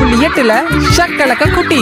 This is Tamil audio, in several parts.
புள்ளி எட்டுல ஷக்கலக்க குட்டி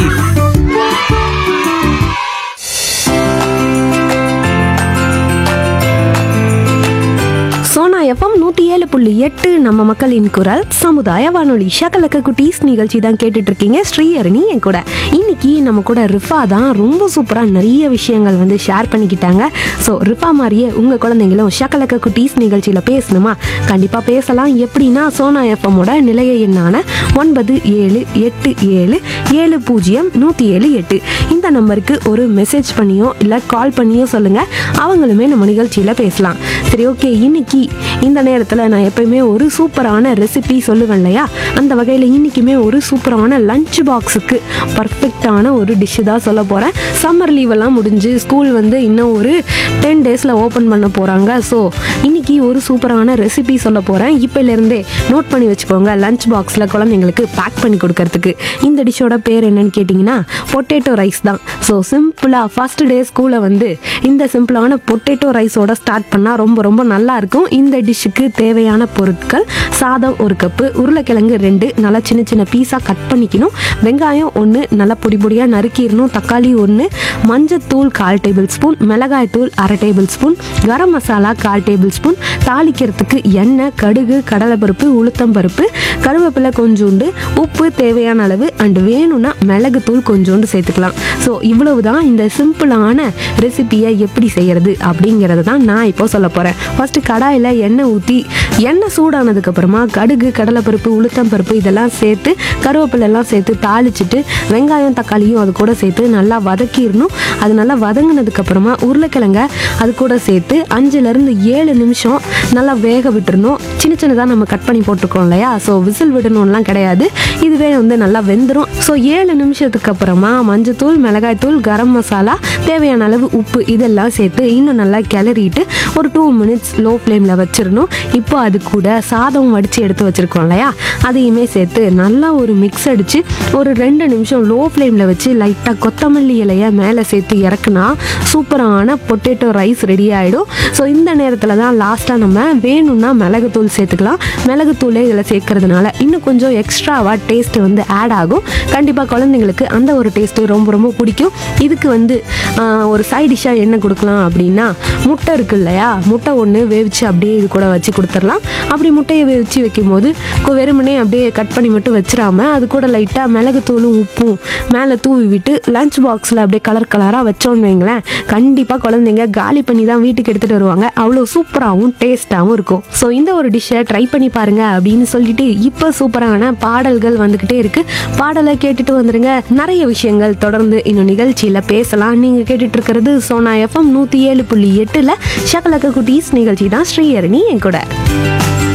சோனா எஃப்எம் நூற்றி ஏழு புள்ளி எட்டு நம்ம மக்களின் குரல் சமுதாய வானொலி ஷகலக்க குட்டீஸ் நிகழ்ச்சி தான் கேட்டுட்டு இருக்கீங்க ஸ்ரீஹரணி என் கூட இன்னைக்கு நம்ம கூட ரிஃபா தான் ரொம்ப சூப்பராக நிறைய விஷயங்கள் வந்து ஷேர் பண்ணிக்கிட்டாங்க ஸோ ரிஃபா மாதிரியே உங்கள் குழந்தைங்களும் ஷகலக்க குட்டீஸ் நிகழ்ச்சியில் பேசணுமா கண்டிப்பாக பேசலாம் எப்படின்னா சோனா எஃப்எம்மோட நிலைய எண்ணான ஒன்பது ஏழு எட்டு ஏழு ஏழு பூஜ்ஜியம் நூற்றி ஏழு எட்டு இந்த நம்பருக்கு ஒரு மெசேஜ் பண்ணியோ இல்லை கால் பண்ணியோ சொல்லுங்கள் அவங்களுமே நம்ம நிகழ்ச்சியில் பேசலாம் சரி ஓகே இன்னைக்கு இந்த நேரத்தில் நான் எப்பயுமே ஒரு சூப்பரான ரெசிபி சொல்லுவேன் இல்லையா அந்த வகையில் இன்றைக்குமே ஒரு சூப்பரான லஞ்ச் பாக்ஸுக்கு பர்ஃபெக்டான ஒரு டிஷ்ஷு தான் சொல்ல போகிறேன் சம்மர் லீவெல்லாம் முடிஞ்சு ஸ்கூல் வந்து இன்னும் ஒரு டென் டேஸில் ஓப்பன் பண்ண போகிறாங்க ஸோ இன்னைக்கு ஒரு சூப்பரான ரெசிபி சொல்ல போகிறேன் இப்போலேருந்தே நோட் பண்ணி வச்சுக்கோங்க லஞ்ச் பாக்ஸில் குழந்தைங்களுக்கு பேக் பண்ணி கொடுக்கறதுக்கு இந்த டிஷ்ஷோட பேர் என்னன்னு கேட்டிங்கன்னா பொட்டேட்டோ ரைஸ் தான் ஸோ சிம்பிளாக ஃபஸ்ட் டே ஸ்கூலை வந்து இந்த சிம்பிளான பொட்டேட்டோ ரைஸோட ஸ்டார்ட் பண்ணால் ரொம்ப ரொம்ப நல்லா இருக்கும் இந்த டிஷ்ஷுக்கு தேவையான பொருட்கள் சாதம் ஒரு கப்பு உருளைக்கிழங்கு ரெண்டு நல்லா சின்ன சின்ன பீஸாக கட் பண்ணிக்கணும் வெங்காயம் ஒன்று நல்லா பொடி பொடியாக நறுக்கிடணும் தக்காளி ஒன்று மஞ்சத்தூள் கால் டேபிள் ஸ்பூன் மிளகாய் தூள் அரை டேபிள் ஸ்பூன் கரம் மசாலா கால் டேபிள் ஸ்பூன் தாளிக்கிறதுக்கு எண்ணெய் கடுகு கடலைப்பருப்பு உளுத்தம்பருப்பு கருவேப்பிலை கொஞ்சோண்டு உப்பு தேவையான அளவு அண்ட் வேணும்னா மிளகுத்தூள் கொஞ்சோண்டு சேர்த்துக்கலாம் ஸோ இவ்வளவு தான் இந்த சிம்பிளான ரெசிபியை எப்படி செய்யறது அப்படிங்கிறத தான் நான் இப்போ சொல்ல போகிறேன் ஃபஸ்ட்டு கடாயில் எண்ணெய் ஊற்றி எண்ணெய் சூடானதுக்கப்புறமா கடுகு கடலைப்பருப்பு உளுத்தம்பருப்பு இதெல்லாம் சேர்த்து கருவேப்பிலை எல்லாம் சேர்த்து தாளிச்சிட்டு வெங்காயம் தக்காளியும் அது கூட சேர்த்து நல்லா வதக்கிடணும் அது நல்லா வதங்கினதுக்கப்புறமா உருளைக்கிழங்க அது கூட சேர்த்து அஞ்சுலேருந்து ஏழு நிமிஷம் நல்லா வேக விட்டுறணும் சின்ன சின்னதாக நம்ம கட் பண்ணி போட்டிருக்கோம் இல்லையா ஸோ விசில் விடணும்லாம் கிடையாது இதுவே வந்து நல்லா வெந்துடும் ஸோ ஏழு நிமிஷத்துக்கு அப்புறமா மஞ்சத்தூள் மிளகாய்த்தூள் கரம் மசாலா தேவையான அளவு உப்பு இதெல்லாம் சேர்த்து இன்னும் நல்லா கிளறிட்டு ஒரு டூ மினிட்ஸ் லோ ஃப்ளேமில் வச்சிடணும் இப்போ அது கூட சாதம் வடித்து எடுத்து வச்சுருக்கோம் இல்லையா அதையுமே சேர்த்து நல்லா ஒரு மிக்ஸ் அடித்து ஒரு ரெண்டு நிமிஷம் லோ ஃப்ளேமில் வச்சு லைட்டாக கொத்தமல்லி இலையை மேலே சேர்த்து இறக்குனா சூப்பரான பொட்டேட்டோ ரைஸ் ரெடி ஆகிடும் ஸோ இந்த நேரத்தில் தான் லாஸ்ட்டாக நம்ம வேணும்னா மிளகுத்தூள் சேர்த்துக்கலாம் மிளகுத்தூளே இதில் சேர்க்கறதுனால இன்னும் கொஞ்சம் எக்ஸ்ட்ராவாக டேஸ்ட் வந்து ஆட் ஆகும் கண்டிப்பாக குழந்தைங்களுக்கு அந்த ஒரு டேஸ்ட்டு ரொம்ப ரொம்ப பிடிக்கும் இதுக்கு வந்து ஆஹ், ஒரு சைட் டிஷ்ஷாக என்ன கொடுக்கலாம் அப்படின்னா முட்டை இருக்கு இல்லையா முட்டை ஒன்று வேவிச்சு அப்படியே இது கூட வச்சு கொடுத்துடலாம் அப்படி முட்டையை வேவிச்சு வைக்கும்போது கொ- வெறுமனே அப்படியே கட் பண்ணி மட்டும் வச்சிடாம அது கூட லைட்டாக மிளகுத்தூளும் உப்பும் மேலே தூவி விட்டு லஞ்ச் பாக்ஸில் அப்படியே கலர் கலராக வச்சோன்னு வைங்களேன் கண்டிப்பாக குழந்தைங்க காலி பண்ணி தான் வீட்டுக்கு எடுத்துகிட்டு வருவாங்க அவ்வளோ சூப்பராகவும் டேஸ்ட்டாகவும் இருக்கும் ஸோ இந்த ஒரு டிஷ்ஷை ட்ரை பண்ணி பாருங்க அப்படின்னு சொல்லிட்டு இப்போ சூப்பரான பாடல்கள் வந்துக்கிட்டே இருக்கு பாடலை கேட்டுட்டு வந்துருங்க நிறைய விஷயங்கள் தொடர்ந்து இன்னும் நிகழ்ச்சியில் பேசலாம் நீங்கள் கேட்டுட்டு இருக்கிறது சோனா எஃப்எம் நூற்றி ஏழு புள்ளி எட்டில் ஷகலக்க குட்டீஸ் நிகழ்ச்சி தான் ஸ்ரீஹரணி என் கூட